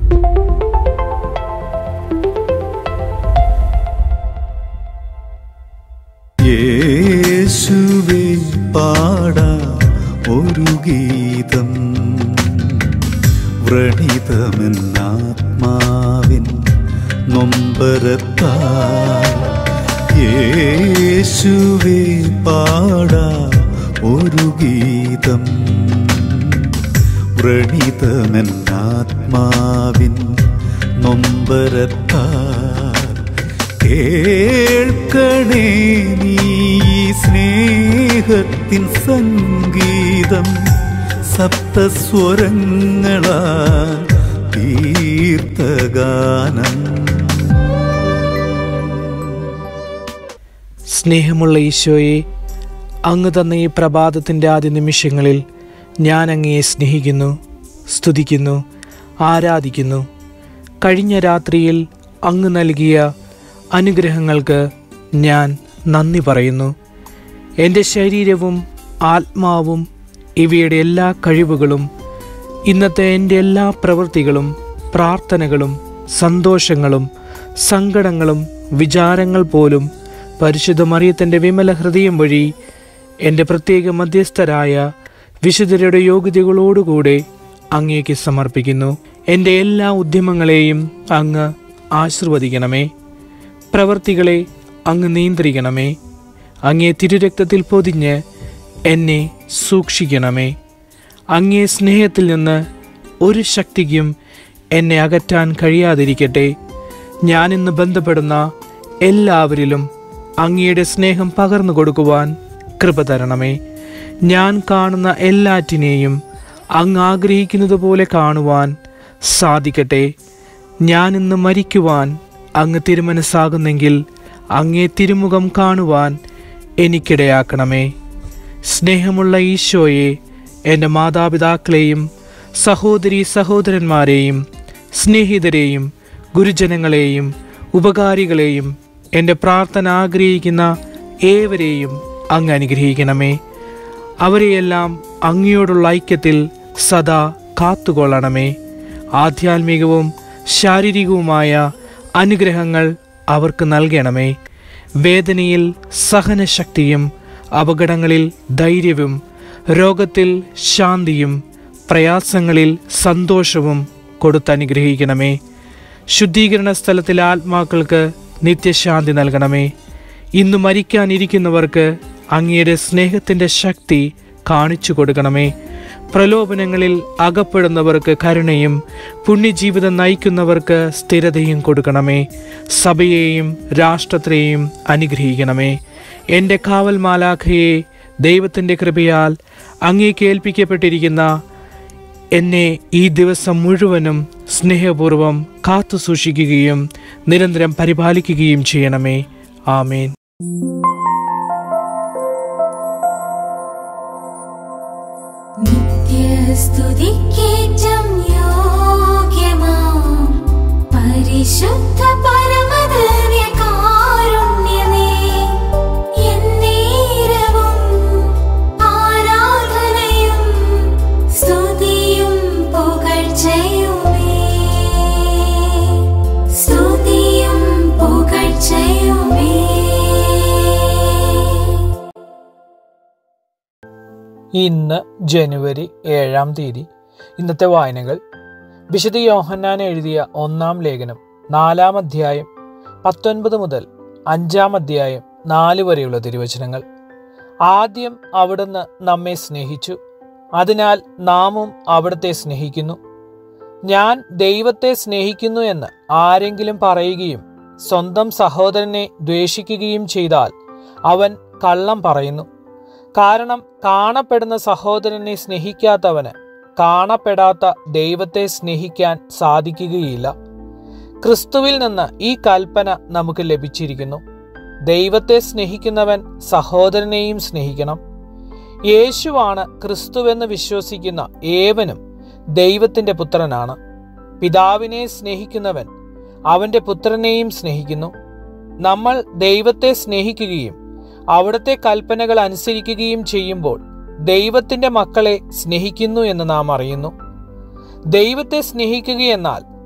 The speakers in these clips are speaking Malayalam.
യേശുവേ പാടാ ഒരു ഗീതം വ്രണിതമെന്നാത്മാവിൻ നൊമ്പരത്താ യേശുവേ പാടാ ഒരു ഗീതം വ്രണിതമെന്നാത്മാവിൻ നൊമ്പരത്താ കേൾക്കണേ നീ ഈ സ്നേഹത്തിൻ സംഗീതം സപ്തസ്വരങ്ങളാൽ തീർത്ഥഗാനം സ്നേഹമുള്ള ഈശോയെ അങ്ങ് തന്ന ഈ പ്രഭാതത്തിൻ്റെ ആദ്യ നിമിഷങ്ങളിൽ ഞാൻ അങ്ങയെ സ്നേഹിക്കുന്നു സ്തുതിക്കുന്നു ആരാധിക്കുന്നു കഴിഞ്ഞ രാത്രിയിൽ അങ്ങ് നൽകിയ അനുഗ്രഹങ്ങൾക്ക് ഞാൻ നന്ദി പറയുന്നു എൻ്റെ ശരീരവും ആത്മാവും ഇവയുടെ എല്ലാ കഴിവുകളും ഇന്നത്തെ എൻ്റെ എല്ലാ പ്രവൃത്തികളും പ്രാർത്ഥനകളും സന്തോഷങ്ങളും സങ്കടങ്ങളും വിചാരങ്ങൾ പോലും പരിശുദ്ധ മറിയത്തിൻ്റെ വിമല ഹൃദയം വഴി എൻ്റെ പ്രത്യേക മധ്യസ്ഥരായ വിശുദ്ധരുടെ യോഗ്യതകളോടുകൂടെ അങ്ങേക്ക് സമർപ്പിക്കുന്നു എൻ്റെ എല്ലാ ഉദ്യമങ്ങളെയും അങ്ങ് ആശീർവദിക്കണമേ പ്രവർത്തികളെ അങ്ങ് നിയന്ത്രിക്കണമേ അങ്ങേ തിരുരക്തത്തിൽ പൊതിഞ്ഞ് എന്നെ സൂക്ഷിക്കണമേ അങ്ങേ സ്നേഹത്തിൽ നിന്ന് ഒരു ശക്തിക്കും എന്നെ അകറ്റാൻ കഴിയാതിരിക്കട്ടെ ഞാനിന്ന് ബന്ധപ്പെടുന്ന എല്ലാവരിലും അങ്ങയുടെ സ്നേഹം പകർന്നു കൊടുക്കുവാൻ കൃപ തരണമേ ഞാൻ കാണുന്ന എല്ലാറ്റിനെയും അങ്ങ് ആഗ്രഹിക്കുന്നത് പോലെ കാണുവാൻ സാധിക്കട്ടെ ഞാൻ ഇന്ന് മരിക്കുവാൻ അങ്ങ് തിരുമനസ്സാകുന്നെങ്കിൽ അങ്ങേ തിരുമുഖം കാണുവാൻ എനിക്കിടയാക്കണമേ സ്നേഹമുള്ള ഈശോയെ എൻ്റെ മാതാപിതാക്കളെയും സഹോദരി സഹോദരന്മാരെയും സ്നേഹിതരെയും ഗുരുജനങ്ങളെയും ഉപകാരികളെയും എൻ്റെ പ്രാർത്ഥന ആഗ്രഹിക്കുന്ന ഏവരെയും അങ്ങ് അനുഗ്രഹിക്കണമേ അവരെയെല്ലാം അങ്ങയോടുള്ള ഐക്യത്തിൽ സദാ കാത്തുകൊള്ളണമേ ആധ്യാത്മികവും ശാരീരികവുമായ അനുഗ്രഹങ്ങൾ അവർക്ക് നൽകണമേ വേദനയിൽ സഹനശക്തിയും അപകടങ്ങളിൽ ധൈര്യവും രോഗത്തിൽ ശാന്തിയും പ്രയാസങ്ങളിൽ സന്തോഷവും കൊടുത്തനുഗ്രഹിക്കണമേ ശുദ്ധീകരണ സ്ഥലത്തിലെ ആത്മാക്കൾക്ക് നിത്യശാന്തി നൽകണമേ ഇന്ന് മരിക്കാനിരിക്കുന്നവർക്ക് അങ്ങയുടെ സ്നേഹത്തിൻ്റെ ശക്തി കാണിച്ചു കൊടുക്കണമേ പ്രലോഭനങ്ങളിൽ അകപ്പെടുന്നവർക്ക് കരുണയും പുണ്യജീവിതം നയിക്കുന്നവർക്ക് സ്ഥിരതയും കൊടുക്കണമേ സഭയെയും രാഷ്ട്രത്തെയും അനുഗ്രഹിക്കണമേ എൻ്റെ കാവൽ മാലാഖയെ ദൈവത്തിൻ്റെ കൃപയാൽ അങ്ങേക്ക് ഏൽപ്പിക്കപ്പെട്ടിരിക്കുന്ന എന്നെ ഈ ദിവസം മുഴുവനും സ്നേഹപൂർവം കാത്തു സൂക്ഷിക്കുകയും നിരന്തരം പരിപാലിക്കുകയും ചെയ്യണമേ ആമേൻ നിത്യസ്തുതിക്കേറ്റം യോഗ്യമാം പരിശുദ്ധ പരമധന്യകാരുണ്യമേ, എന്നേരവും ആരാധനയും സ്തുതിയും പുകഴ്ചയുമേ. സ്തുതിയും പുകഴ്ചയുമേ ഇന്ന് ജനുവരി ഏഴാം തീയതി ഇന്നത്തെ വായനകൾ വിശുദ്ധ യോഹന്നാൻ എഴുതിയ ഒന്നാം ലേഖനം നാലാം അധ്യായം പത്തൊൻപത് മുതൽ അഞ്ചാം അധ്യായം നാല് വരെയുള്ള തിരുവചനങ്ങൾ ആദ്യം അവിടുന്ന് നമ്മെ സ്നേഹിച്ചു അതിനാൽ നാമും അവിടുത്തെ സ്നേഹിക്കുന്നു ഞാൻ ദൈവത്തെ സ്നേഹിക്കുന്നു എന്ന് ആരെങ്കിലും പറയുകയും സ്വന്തം സഹോദരനെ ദ്വേഷിക്കുകയും ചെയ്താൽ അവൻ കള്ളം പറയുന്നു കാരണം കാണപ്പെടുന്ന സഹോദരനെ സ്നേഹിക്കാത്തവന് കാണപ്പെടാത്ത ദൈവത്തെ സ്നേഹിക്കാൻ സാധിക്കുകയില്ല ക്രിസ്തുവിൽ നിന്ന് ഈ കൽപ്പന നമുക്ക് ലഭിച്ചിരിക്കുന്നു ദൈവത്തെ സ്നേഹിക്കുന്നവൻ സഹോദരനെയും സ്നേഹിക്കണം യേശുവാണ് ക്രിസ്തുവെന്ന് വിശ്വസിക്കുന്ന ഏവനും ദൈവത്തിന്റെ പുത്രനാണ് പിതാവിനെ സ്നേഹിക്കുന്നവൻ അവന്റെ പുത്രനെയും സ്നേഹിക്കുന്നു നമ്മൾ ദൈവത്തെ സ്നേഹിക്കുകയും അവിടുത്തെ കൽപ്പനകൾ അനുസരിക്കുകയും ചെയ്യുമ്പോൾ ദൈവത്തിന്റെ മക്കളെ സ്നേഹിക്കുന്നു എന്ന് നാം അറിയുന്നു ദൈവത്തെ സ്നേഹിക്കുകയെന്നാൽ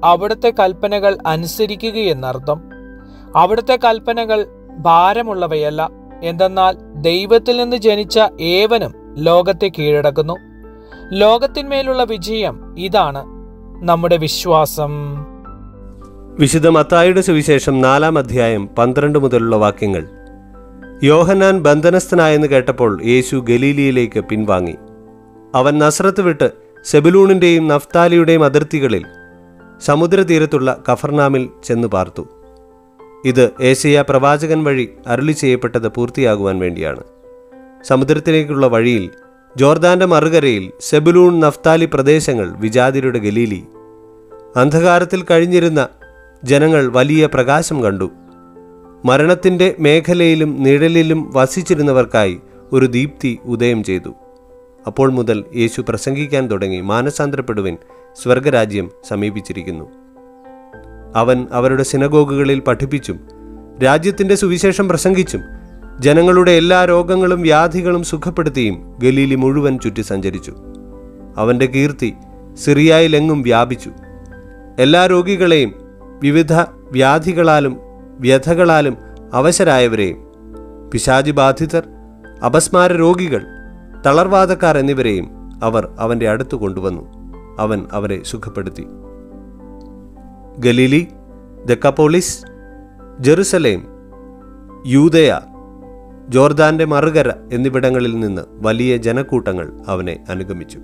അവിടുത്തെ കൽപ്പനകൾ അനുസരിക്കുകയെന്നർത്ഥം അവിടുത്തെ കൽപ്പനകൾ ഭാരമുള്ളവയല്ല എന്തെന്നാൽ ദൈവത്തിൽ നിന്ന് ജനിച്ച ഏവനും ലോകത്തെ കീഴടക്കുന്നു ലോകത്തിന്മേലുള്ള വിജയം ഇതാണ് നമ്മുടെ വിശ്വാസം വിശുദ്ധ മത്തായുടെ സുവിശേഷം നാലാം അധ്യായം പന്ത്രണ്ട് മുതലുള്ള വാക്യങ്ങൾ യോഹന്നാൻ ബന്ധനസ്ഥനായെന്ന് കേട്ടപ്പോൾ യേശു ഗലീലിയിലേക്ക് പിൻവാങ്ങി അവൻ നസ്രത്ത് വിട്ട് സെബുലൂണിൻ്റെയും നഫ്താലിയുടെയും അതിർത്തികളിൽ സമുദ്രതീരത്തുള്ള കഫർനാമിൽ ചെന്ന് പാർത്തു ഇത് ഏഷ്യ പ്രവാചകൻ വഴി അരുളി ചെയ്യപ്പെട്ടത് പൂർത്തിയാകുവാൻ വേണ്ടിയാണ് സമുദ്രത്തിലേക്കുള്ള വഴിയിൽ ജോർദാന്റെ മറുകരയിൽ സെബുലൂൺ നഫ്താലി പ്രദേശങ്ങൾ വിജാതിരുടെ ഗലീലി അന്ധകാരത്തിൽ കഴിഞ്ഞിരുന്ന ജനങ്ങൾ വലിയ പ്രകാശം കണ്ടു മരണത്തിൻ്റെ മേഖലയിലും നിഴലിലും വസിച്ചിരുന്നവർക്കായി ഒരു ദീപ്തി ഉദയം ചെയ്തു അപ്പോൾ മുതൽ യേശു പ്രസംഗിക്കാൻ തുടങ്ങി മാനസാന്തരപ്പെടുവിൻ സ്വർഗരാജ്യം സമീപിച്ചിരിക്കുന്നു അവൻ അവരുടെ സിനഗോഗുകളിൽ പഠിപ്പിച്ചും രാജ്യത്തിൻ്റെ സുവിശേഷം പ്രസംഗിച്ചും ജനങ്ങളുടെ എല്ലാ രോഗങ്ങളും വ്യാധികളും സുഖപ്പെടുത്തിയും ഗലീലി മുഴുവൻ ചുറ്റി സഞ്ചരിച്ചു അവൻ്റെ കീർത്തി സിറിയായിലെങ്ങും വ്യാപിച്ചു എല്ലാ രോഗികളെയും വിവിധ വ്യാധികളാലും വ്യഥകളാലും അവശരായവരെയും പിശാചി ബാധിതർ അപസ്മാര രോഗികൾ തളർവാദക്കാർ എന്നിവരെയും അവർ അവൻ്റെ അടുത്ത് കൊണ്ടുവന്നു അവൻ അവരെ സുഖപ്പെടുത്തി ഗലീലി ദക്കപ്പോളിസ് ജെറുസലേം യൂതയ ജോർദാന്റെ മറുകര എന്നിവിടങ്ങളിൽ നിന്ന് വലിയ ജനക്കൂട്ടങ്ങൾ അവനെ അനുഗമിച്ചു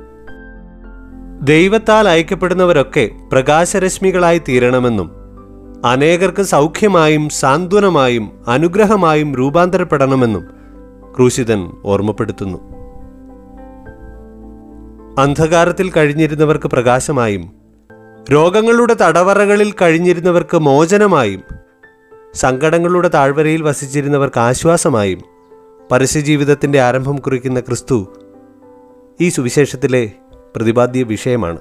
ദൈവത്താൽ അയക്കപ്പെടുന്നവരൊക്കെ പ്രകാശരശ്മികളായി തീരണമെന്നും അനേകർക്ക് സൗഖ്യമായും സാന്ത്വനമായും അനുഗ്രഹമായും രൂപാന്തരപ്പെടണമെന്നും ക്രൂശിതൻ ഓർമ്മപ്പെടുത്തുന്നു അന്ധകാരത്തിൽ കഴിഞ്ഞിരുന്നവർക്ക് പ്രകാശമായും രോഗങ്ങളുടെ തടവറകളിൽ കഴിഞ്ഞിരുന്നവർക്ക് മോചനമായും സങ്കടങ്ങളുടെ താഴ്വരയിൽ വസിച്ചിരുന്നവർക്ക് ആശ്വാസമായും പരസ്യജീവിതത്തിൻ്റെ ആരംഭം കുറിക്കുന്ന ക്രിസ്തു ഈ സുവിശേഷത്തിലെ പ്രതിപാദ്യ വിഷയമാണ്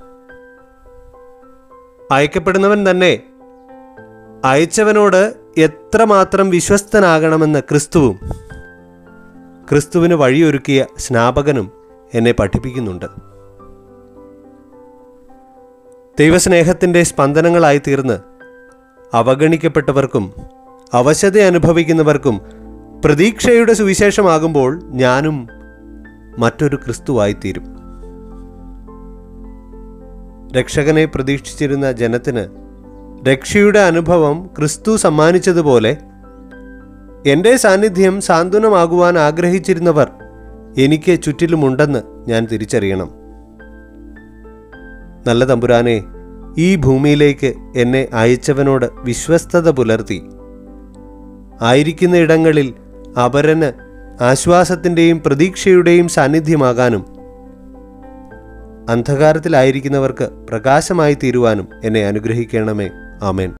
അയക്കപ്പെടുന്നവൻ തന്നെ അയച്ചവനോട് എത്രമാത്രം വിശ്വസ്തനാകണമെന്ന് ക്രിസ്തുവും ക്രിസ്തുവിന് വഴിയൊരുക്കിയ സ്നാപകനും എന്നെ പഠിപ്പിക്കുന്നുണ്ട് ദൈവസ്നേഹത്തിൻ്റെ സ്പന്ദനങ്ങളായി തീർന്ന് അവഗണിക്കപ്പെട്ടവർക്കും അവശത അനുഭവിക്കുന്നവർക്കും പ്രതീക്ഷയുടെ സുവിശേഷമാകുമ്പോൾ ഞാനും മറ്റൊരു ക്രിസ്തുവായിത്തീരും രക്ഷകനെ പ്രതീക്ഷിച്ചിരുന്ന ജനത്തിന് രക്ഷയുടെ അനുഭവം ക്രിസ്തു സമ്മാനിച്ചതുപോലെ എൻ്റെ സാന്നിധ്യം സാന്ത്വനമാകുവാൻ ആഗ്രഹിച്ചിരുന്നവർ എനിക്ക് ചുറ്റിലുമുണ്ടെന്ന് ഞാൻ തിരിച്ചറിയണം നല്ല തമ്പുരാനെ ഈ ഭൂമിയിലേക്ക് എന്നെ അയച്ചവനോട് വിശ്വസ്തത പുലർത്തി ആയിരിക്കുന്ന ഇടങ്ങളിൽ അപരന് ആശ്വാസത്തിൻ്റെയും പ്രതീക്ഷയുടെയും സാന്നിധ്യമാകാനും അന്ധകാരത്തിലായിരിക്കുന്നവർക്ക് പ്രകാശമായി തീരുവാനും എന്നെ അനുഗ്രഹിക്കണമേ ആമേൻ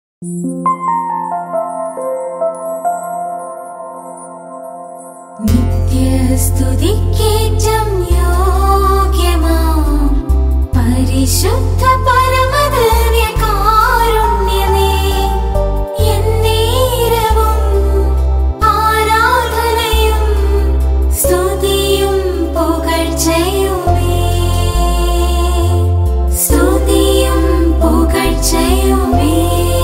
നിത്യസ്തുതിക്കേറ്റം യോഗ്യമാം പരിശുദ്ധ പരമധന്യകാരുണ്യമേ എന്നേരവും ആരാധനയും സ്തുതിയും പുകഴ്ചയുമേ സ്തുതിയും പുകഴ്ചയുമേ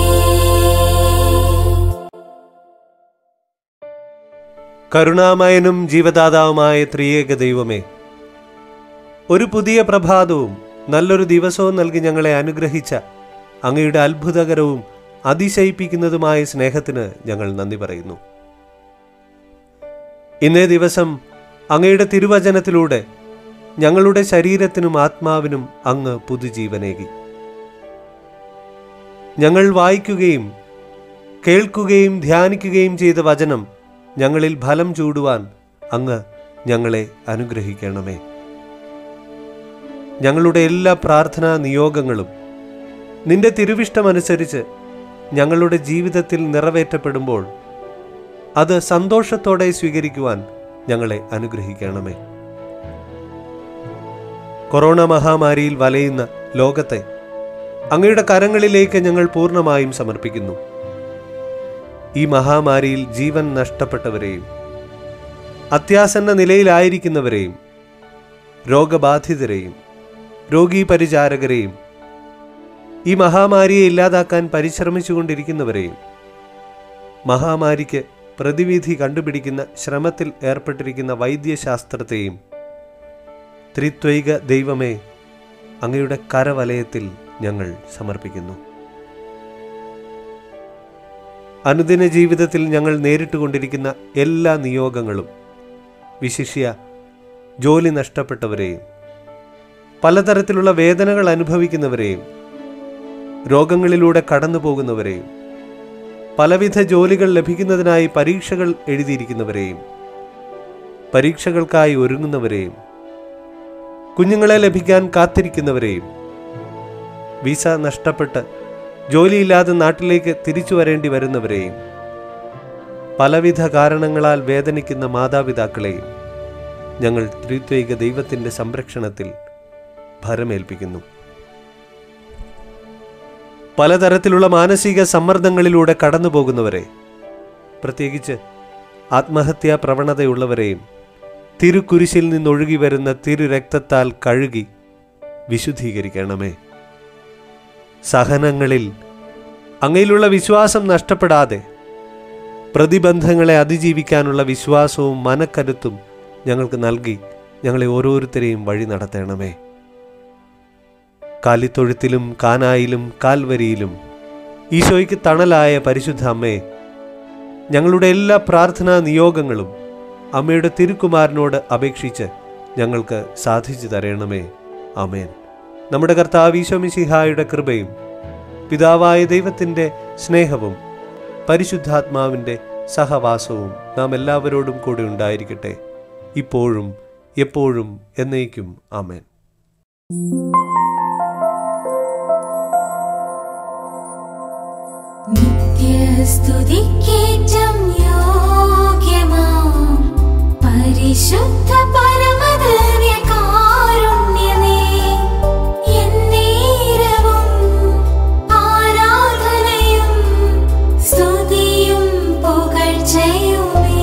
കരുണാമയനും ജീവദാതാവുമായ ത്രിയേക ദൈവമേ ഒരു പുതിയ പ്രഭാതവും നല്ലൊരു ദിവസവും നൽകി ഞങ്ങളെ അനുഗ്രഹിച്ച അങ്ങയുടെ അത്ഭുതകരവും അതിശയിപ്പിക്കുന്നതുമായ സ്നേഹത്തിന് ഞങ്ങൾ നന്ദി പറയുന്നു ഇന്നേ ദിവസം അങ്ങയുടെ തിരുവചനത്തിലൂടെ ഞങ്ങളുടെ ശരീരത്തിനും ആത്മാവിനും അങ്ങ് പുതുജീവനേകി ഞങ്ങൾ വായിക്കുകയും കേൾക്കുകയും ധ്യാനിക്കുകയും ചെയ്ത വചനം ഞങ്ങളിൽ ഫലം ചൂടുവാൻ അങ്ങ് ഞങ്ങളെ അനുഗ്രഹിക്കണമേ ഞങ്ങളുടെ എല്ലാ പ്രാർത്ഥനാ നിയോഗങ്ങളും നിന്റെ തിരുവിഷ്ടമനുസരിച്ച് ഞങ്ങളുടെ ജീവിതത്തിൽ നിറവേറ്റപ്പെടുമ്പോൾ അത് സന്തോഷത്തോടെ സ്വീകരിക്കുവാൻ ഞങ്ങളെ അനുഗ്രഹിക്കണമേ കൊറോണ മഹാമാരിയിൽ വലയുന്ന ലോകത്തെ അങ്ങയുടെ കരങ്ങളിലേക്ക് ഞങ്ങൾ പൂർണ്ണമായും സമർപ്പിക്കുന്നു ഈ മഹാമാരിയിൽ ജീവൻ നഷ്ടപ്പെട്ടവരെയും അത്യാസന്ന നിലയിലായിരിക്കുന്നവരെയും രോഗബാധിതരെയും രോഗീ പരിചാരകരെയും ഈ മഹാമാരിയെ ഇല്ലാതാക്കാൻ പരിശ്രമിച്ചുകൊണ്ടിരിക്കുന്നവരെയും മഹാമാരിക്ക് പ്രതിവിധി കണ്ടുപിടിക്കുന്ന ശ്രമത്തിൽ ഏർപ്പെട്ടിരിക്കുന്ന വൈദ്യശാസ്ത്രത്തെയും ത്രിത്വൈക ദൈവമേ അങ്ങയുടെ കരവലയത്തിൽ ഞങ്ങൾ സമർപ്പിക്കുന്നു അനുദിന ജീവിതത്തിൽ ഞങ്ങൾ നേരിട്ടുകൊണ്ടിരിക്കുന്ന എല്ലാ നിയോഗങ്ങളും വിശിഷ്യ ജോലി നഷ്ടപ്പെട്ടവരെയും പലതരത്തിലുള്ള വേദനകൾ അനുഭവിക്കുന്നവരെയും രോഗങ്ങളിലൂടെ കടന്നു പോകുന്നവരെയും പലവിധ ജോലികൾ ലഭിക്കുന്നതിനായി പരീക്ഷകൾ എഴുതിയിരിക്കുന്നവരെയും പരീക്ഷകൾക്കായി ഒരുങ്ങുന്നവരെയും കുഞ്ഞുങ്ങളെ ലഭിക്കാൻ കാത്തിരിക്കുന്നവരെയും വിസ നഷ്ടപ്പെട്ട് ജോലിയില്ലാതെ നാട്ടിലേക്ക് തിരിച്ചു വരേണ്ടി വരുന്നവരെയും പലവിധ കാരണങ്ങളാൽ വേദനിക്കുന്ന മാതാപിതാക്കളെയും ഞങ്ങൾ ത്രിത്വൈക ദൈവത്തിൻ്റെ സംരക്ഷണത്തിൽ ഭരമേൽപ്പിക്കുന്നു പലതരത്തിലുള്ള മാനസിക സമ്മർദ്ദങ്ങളിലൂടെ കടന്നു പോകുന്നവരെ പ്രത്യേകിച്ച് ആത്മഹത്യാ പ്രവണതയുള്ളവരെയും തിരുക്കുരിശിൽ നിന്നൊഴുകി വരുന്ന തിരുരക്തത്താൽ കഴുകി വിശുദ്ധീകരിക്കണമേ സഹനങ്ങളിൽ അങ്ങയിലുള്ള വിശ്വാസം നഷ്ടപ്പെടാതെ പ്രതിബന്ധങ്ങളെ അതിജീവിക്കാനുള്ള വിശ്വാസവും മനക്കരുത്തും ഞങ്ങൾക്ക് നൽകി ഞങ്ങളെ ഓരോരുത്തരെയും വഴി നടത്തണമേ കാലിത്തൊഴുത്തിലും കാനായിലും കാൽവരിയിലും ഈശോയ്ക്ക് തണലായ പരിശുദ്ധ അമ്മേ ഞങ്ങളുടെ എല്ലാ പ്രാർത്ഥനാ നിയോഗങ്ങളും അമ്മയുടെ തിരുക്കുമാരനോട് അപേക്ഷിച്ച് ഞങ്ങൾക്ക് സാധിച്ചു തരണമേ ആമേൻ നമ്മുടെ കർത്താവ് ഈശോമിശിഹായുടെ കൃപയും പിതാവായ ദൈവത്തിൻ്റെ സ്നേഹവും പരിശുദ്ധാത്മാവിൻ്റെ സഹവാസവും നാം എല്ലാവരോടും കൂടെ ഉണ്ടായിരിക്കട്ടെ ഇപ്പോഴും എപ്പോഴും എന്നേക്കും ആമേൻ നിത്യസ്തുതിക്കേറ്റം യോഗ്യമാം പരിശുദ്ധ പരമദിവ്യകാരുണ്യമേ, എന്നേരവും ആരാധനയും സ്തുതിയും പുകഴ്ചയുമേ.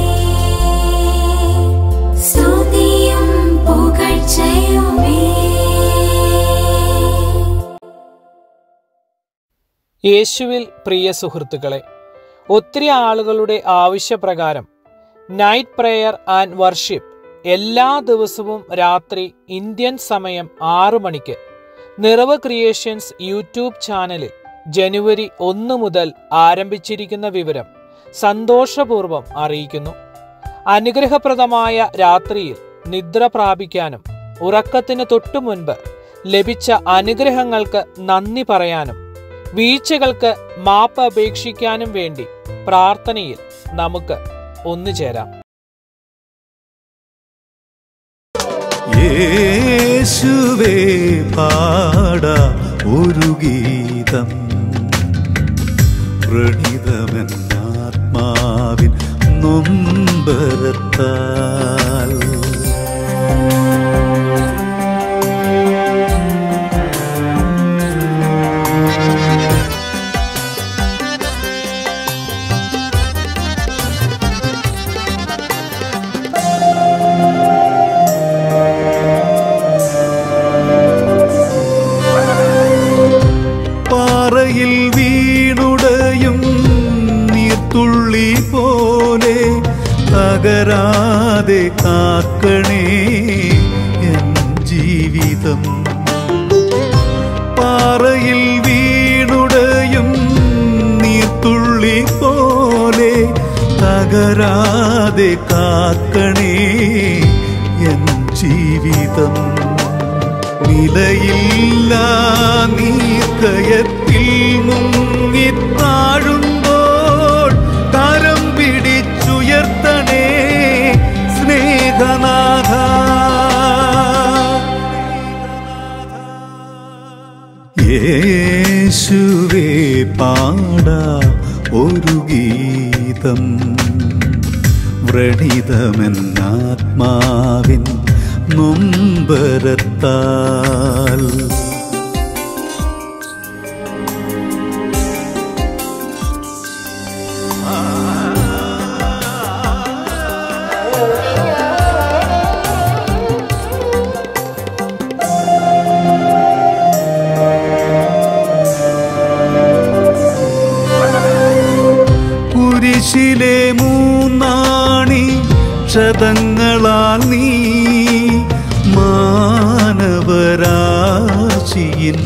സ്തുതിയും പുകഴ്ചയുമേ യേശുവിൽ പ്രിയ സുഹൃത്തുക്കളെ ഒത്തിരി ആളുകളുടെ ആവശ്യപ്രകാരം നൈറ്റ് പ്രെയർ ആൻഡ് വർഷിപ്പ് എല്ലാ ദിവസവും രാത്രി ഇന്ത്യൻ സമയം ആറു മണിക്ക് നിറവ് ക്രിയേഷൻസ് യൂട്യൂബ് ചാനലിൽ ജനുവരി ഒന്ന് മുതൽ ആരംഭിച്ചിരിക്കുന്ന വിവരം സന്തോഷപൂർവ്വം അറിയിക്കുന്നു അനുഗ്രഹപ്രദമായ രാത്രിയിൽ നിദ്ര പ്രാപിക്കാനും ഉറക്കത്തിന് തൊട്ടു മുൻപ് ലഭിച്ച അനുഗ്രഹങ്ങൾക്ക് നന്ദി പറയാനും വീഴ്ചകൾക്ക് മാപ്പ് അപേക്ഷിക്കാനും വേണ്ടി പ്രാർത്ഥനയിൽ നമുക്ക് ഒന്നുചേരാം യേശുവേ പാടാ ഒരു ഗീതം വ്രണിതമെന്നാത്മാവിൻ നൊമ്പരത്താൽ പാറയിൽ വീണുടയും നീർത്തുള്ളി പോലെ തകരാതെ കാക്കണേ എൻ ജീവിതം പാറയിൽ വീണുടയും നീർത്തുള്ളി പോലെ തകരാതെ കാക്കണേ എൻ ജീവിതം നിലയില്ല നീക്കയത്തിൽ മുങ്ങിത്താഴുമ്പോൾ കരം പിടിച്ചുയർത്തണേ സ്നേഹനാഥ യേശുവേ പാടാ ഒരു ഗീതം വ്രണിതമെന്നാത്മാവിൻ നൊമ്പരത്താൽ കുരിശിലെ മൂന്നാണി ക്ഷതങ്ങളാൽ നീ മാനവരാശിയിൻ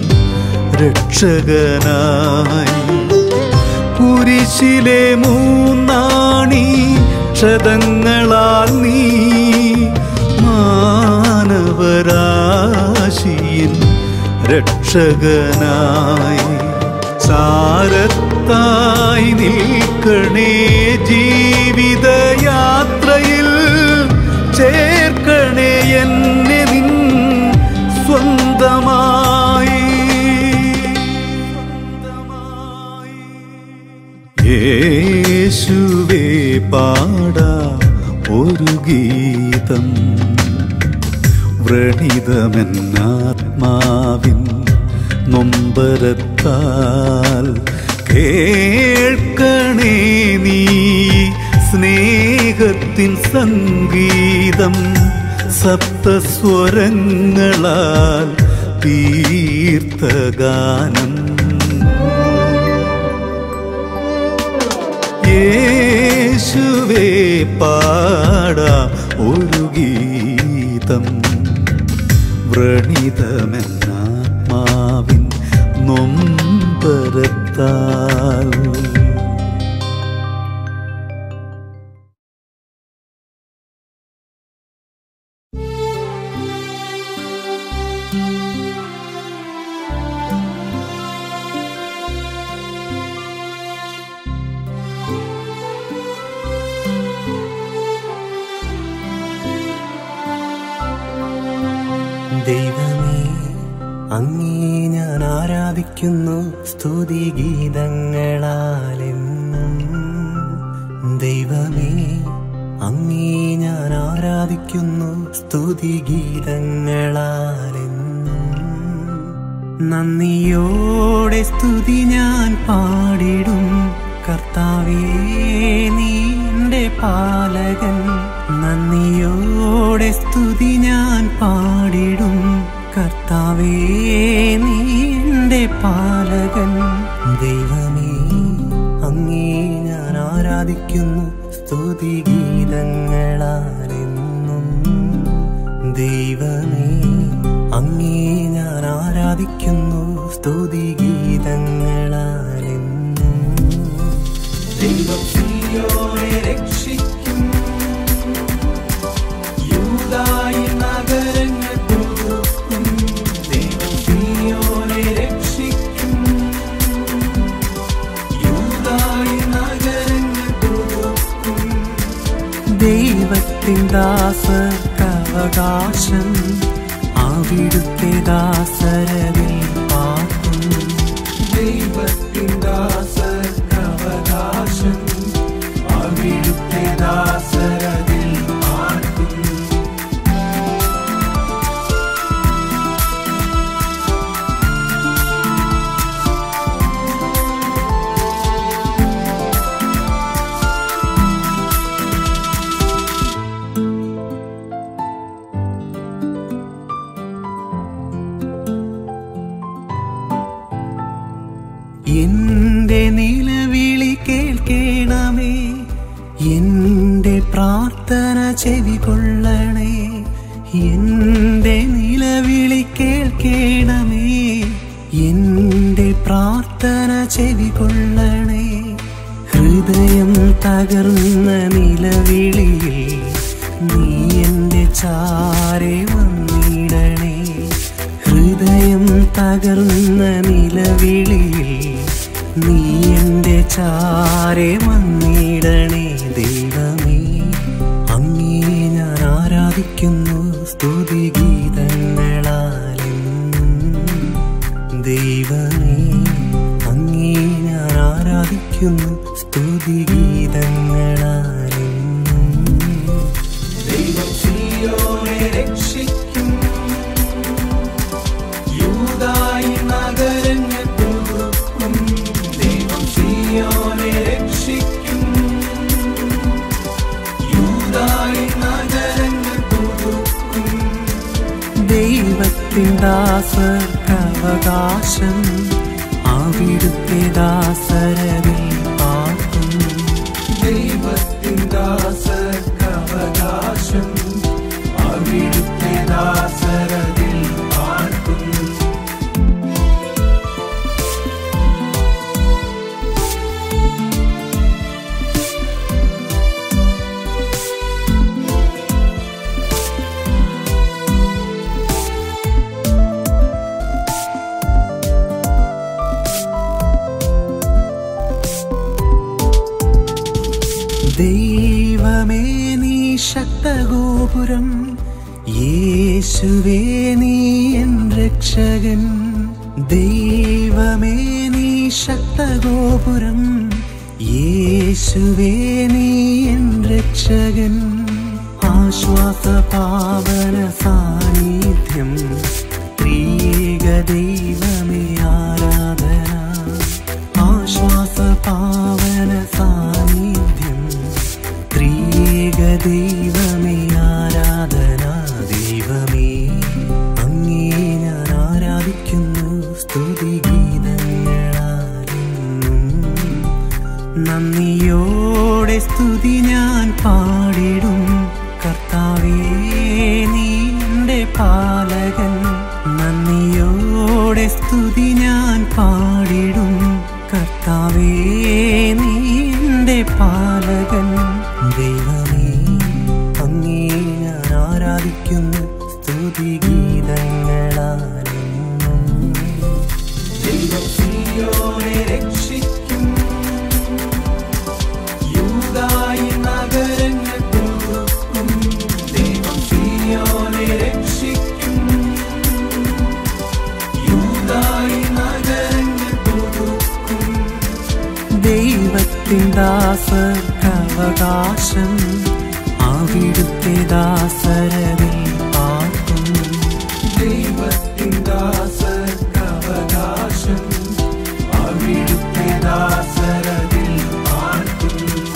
രക്ഷകനായി കുരിശിലെ മൂന്നാണി ക്ഷതങ്ങളാൽ നീ മാനവരാശിയിൻ രക്ഷകനായി ചാരത്തായി നിൽക്കണേ ജീവിതയാത്രയിൽ ചേർക്കണേ എന്നെ നിൻ സ്വന്തമായി യേശുവേ പാടാ ഒരു ഗീതം വ്രണിതമെന്നാത്മാവിൻ നൊമ്പരത്താൽ കേൾക്കണേ നീ സ്നേഹത്തിൻ സംഗീതം സപ്തസ്വരങ്ങളാൽ തീർത്ഥഗാനം യേശുവേ പാടാ ഒരു ഗീതം വ്രണിതമെന്നാത്മാവിൻ നൊമ്പരത്താൽ ദൈവമേ അങ്ങേ ഞാൻ ആരാധിക്കുന്നു സ്തുതി ഗീതങ്ങളാലെന്നും ദൈവമേ അങ്ങേ ഞാൻ ആരാധിക്കുന്നു സ്തുതി ഗീതങ്ങളാലെന്നും നന്ദിയോടെ സ്തുതി ഞാൻ പാടിടും കർത്താവേ നീന്റെ പാലകൻ നന്ദിയോടെ സ്തുതി ഞാൻ പാടിടും കർത്താവേ നീന്റെ പാലകൻ ദൈവമേ അങ്ങേ ഞാൻ ആരാധിക്കുന്നു സ്തുതി ഗീതങ്ങളാലെന്നും ദൈവമേ അങ്ങേ ഞാൻ ആരാധിക്കുന്നു സ്തുതി ഗീതങ്ങളാലെന്നും ദൈവം സിയോനെ രക്ഷിക്കും യൂദായി നഗരങ്ങൾ പുതുക്കും ദൈവം സിയോനെ രക്ഷിക്കും യൂദായി നഗരങ്ങൾ പുതുക്കും ദൈവത്തിൻ ദാസർക്കവകാശം അവിടുത്തെ ദാസരവിൽ പാർക്കും ദൈവത്തിൻ ദാസർക്കവകാശം അവിടുത്തെ ദാസരവിൽ പാർക്കും എന്റെ നിലവിളി കേൾക്കണമേ എന്റെ പ്രാർത്ഥന ചെവികൊള്ളണേ എന്റെ നിലവിളി കേൾക്കണമേ എന്റെ പ്രാർത്ഥന ചെവികൊള്ളണേ ഹൃദയം തകർന്ന നിലവിളിയിൽ നീ എന്റെ ചാരെ വന്നിടണേ ഹൃദയം തകർന്ന നിലവിളിയിൽ നീ എന്റെ ചാരെ വന്നിടണേ ദൈവമേ അങ്ങേ ഞാൻ ആരാധിക്കുന്നു സ്തുതി ഗീതങ്ങളാലെന്നും ദൈവമേ അങ്ങേ ഞാൻ ആരാധിക്കുന്നു സ്തുതി ഗീതങ്ങളാലെന്നും ദൈവം സിയോനെ രക്ഷിക്കും യൂദായി നഗരങ്ങൾ പുതുക്കും ദൈവം സിയോനെ രക്ഷിക്കും യൂദായി നഗരങ്ങൾ പുതുക്കും ദൈവത്തിൻ ദാസർക്കവകാശം അവിടുത്തെ ദാസരവിൽ പാർക്കും ദൈവം ദൈവമേ നീ ശക്തഗോപുരം യേശുവേ നീ എൻ രക്ഷകൻ ദൈവമേ നീ ശക്തഗോപുരം യേശുവേ നീ എൻ രക്ഷകൻ ആശ്വാസ പാവന സാന്നിധ്യം ത്രിയേക ദൈവമേ ആരാധന ആശ്വാസ പാവന സാന്നിധ്യം ത്രിയേക ദൈവമേ ആരാധന ദൈവമേ അങ്ങേ ഞാൻ ആരാധിക്കുന്നു സ്തുതി ഗീതങ്ങളാലെന്നും നന്ദിയോടെ സ്തുതി ഞാൻ പാടിടും കർത്താവേ നീന്റെ പാലകൻ നന്ദിയോടെ സ്തുതി ഞാൻ പാടിടും കർത്താവേ നീന്റെ പാലകൻ ദൈവമേ അങ്ങേ ഞാൻ ആരാധിക്കുന്നു സ്തുതി ഗീതങ്ങളാലെന്നും ദൈവം സിയോനെ രക്ഷിക്കും യൂദായി നഗരങ്ങൾ പുതുക്കും. ദൈവം സിയോനെ രക്ഷിക്കും യൂദായി നഗരങ്ങൾ പുതുക്കും. ദൈവത്തിൻ ദാസർക്കവകാശം അവിടുത്തെ ദാസരവിൽ പാർക്കും ദൈവത്തിൻ ദാസർക്കവകാശം അവിടുത്തെ ദാസരവിൽ പാർക്കും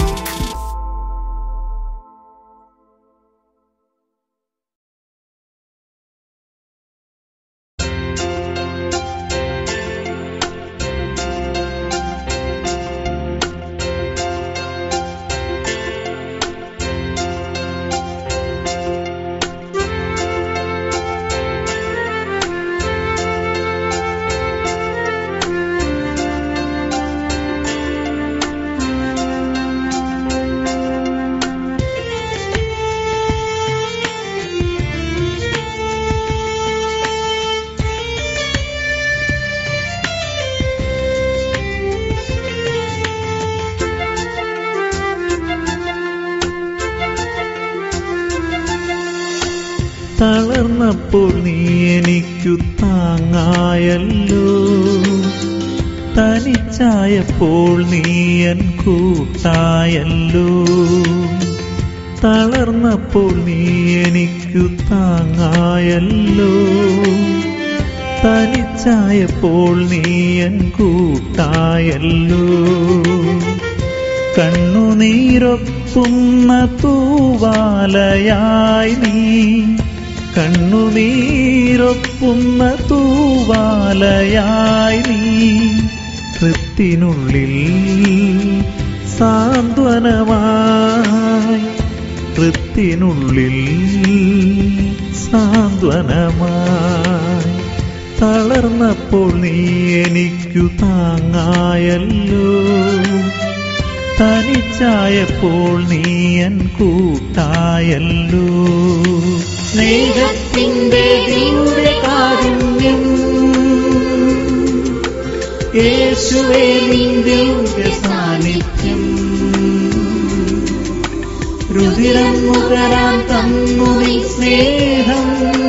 തളർന്നപ്പോൾ നീ എനിക്കു താങ്ങായല്ലോ തനിച്ചായപ്പോൾ നീ എൻ കൂട്ടായല്ലോ തളർന്നപ്പോൾ നീ എനിക്കു താങ്ങായല്ലോ തനിച്ചായപ്പോൾ നീ എൻ കൂട്ടായല്ലോ കണ്ണുനീരൊപ്പുന്ന തൂവാലയായി നീ കണ്ണുനീരൊപ്പുന്ന തൂവാലയായി നീ കൃത്തിനുള്ളിൽ സാന്ത്വനമായി കൃത്തിനുള്ളിൽ സാന്ത്വനമായി തളർന്നപ്പോൾ നീ എനിക്കു താങ്ങായല്ലോ തനിച്ചായപ്പോൾ നീ എൻ കൂട്ടായല്ലോ സ്നേഹത്തിന്റെ ദിവ്യകാരുണ്യം യേശുവേ നിന്റെ സാന്നിധ്യം രുതിരം മുതരാൻ തന്നു നീ സ്നേഹം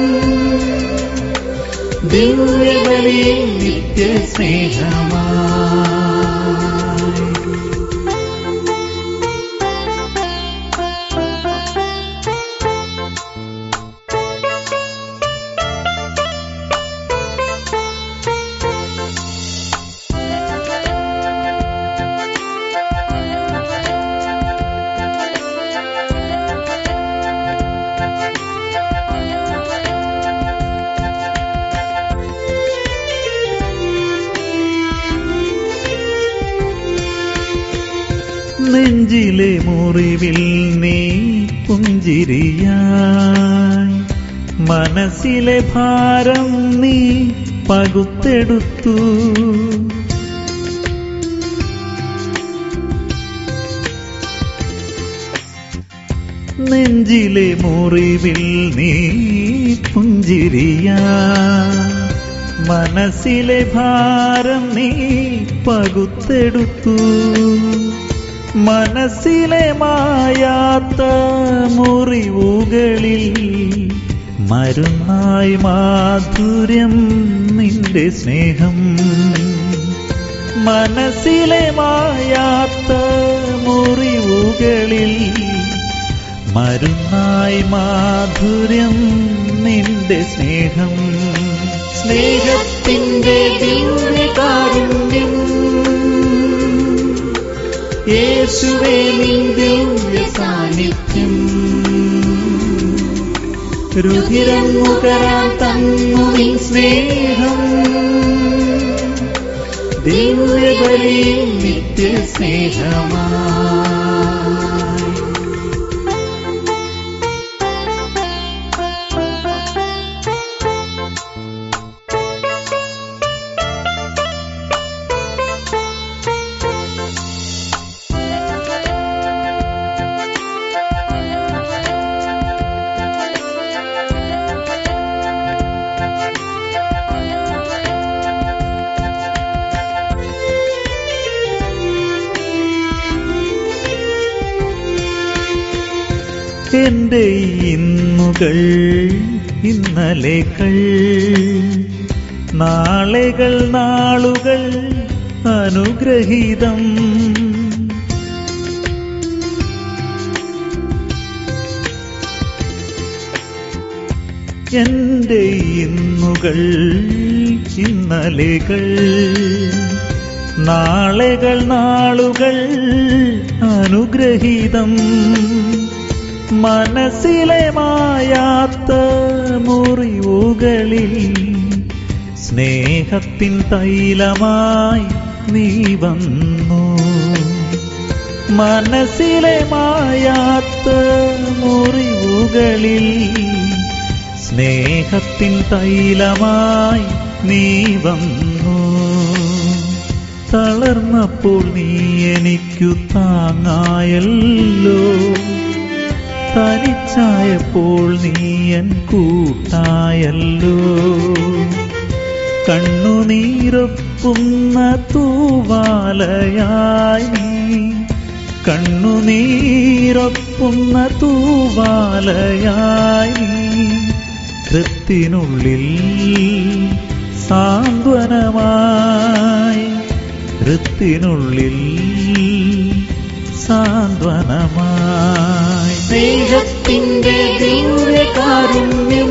ദിവ്യബലി നിത്യ സ്നേഹമായി നെഞ്ചിലെ മുറിവിൽ നീ പുഞ്ചിരിയായി മനസ്സിലെ ഭാരം നീ പകുത്തെടുത്തു നെഞ്ചിലെ മുറിവിൽ നീ പുഞ്ചിരിയായി മനസ്സിലെ ഭാരം നീ പകുത്തെടുത്തു മനസ്സിലെ മായാത്ത മുറിവുകളിൽ മരുന്നായി മാധുര്യം നിന്റെ സ്നേഹം മനസ്സിലെ മായാത്ത മുറിവുകളിൽ മരുന്നായി മാധുര്യം നിന്റെ സ്നേഹം സ്നേഹത്തിന്റെ ദിവ്യകാരുണ്യം യേശുവേ നിൻ ദിവ്യ സാന്നിധ്യം രുധിരം മുകരാൻ തന്നു നിൻ സ്നേഹം ദിവ്യബലി നിത്യ സ്നേഹമായി എന്റെ ഇന്നുകൾ ഇന്നലെകൾ നാളെകൾ നാളുകൾ അനുഗ്രഹീതം എന്റെ ഇന്നുകൾ ഇന്നലെകൾ നാളെകൾ നാളുകൾ അനുഗ്രഹീതം മനസ്സിലെ മായാത്ത മുറിവുകളിൽ സ്നേഹത്തിൻ തൈലമായി നീ വന്നു മനസ്സിലെ മായാത്ത മുറിവുകളിൽ സ്നേഹത്തിൻ തൈലമായി നീ വന്നു തളർന്നപ്പോൾ നീ എനിക്കു താങ്ങായല്ലോ തനിച്ചായപ്പോൾ നീ എൻ കൂട്ടായല്ലോ കണ്ണുനീരൊപ്പുന്ന തൂവാലയായി നീ കണ്ണുനീരൊപ്പുന്ന തൂവാലയായി നീ ഹൃത്തിനുള്ളിൽ സാന്ത്വനമായി ഹൃത്തിനുള്ളിൽ സാന്ത്വനമായി സ്നേഹത്തിന്റെ ദിവ്യകാരുണ്യം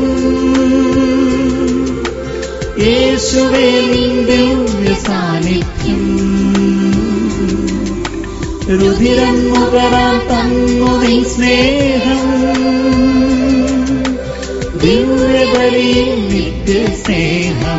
യേശുവേ നിന്റെ സാന്നിധ്യം രുധിരം മുകരാൻ തന്നു നീ സ്നേഹം ദിവ്യബലി നിത്യ സ്നേഹം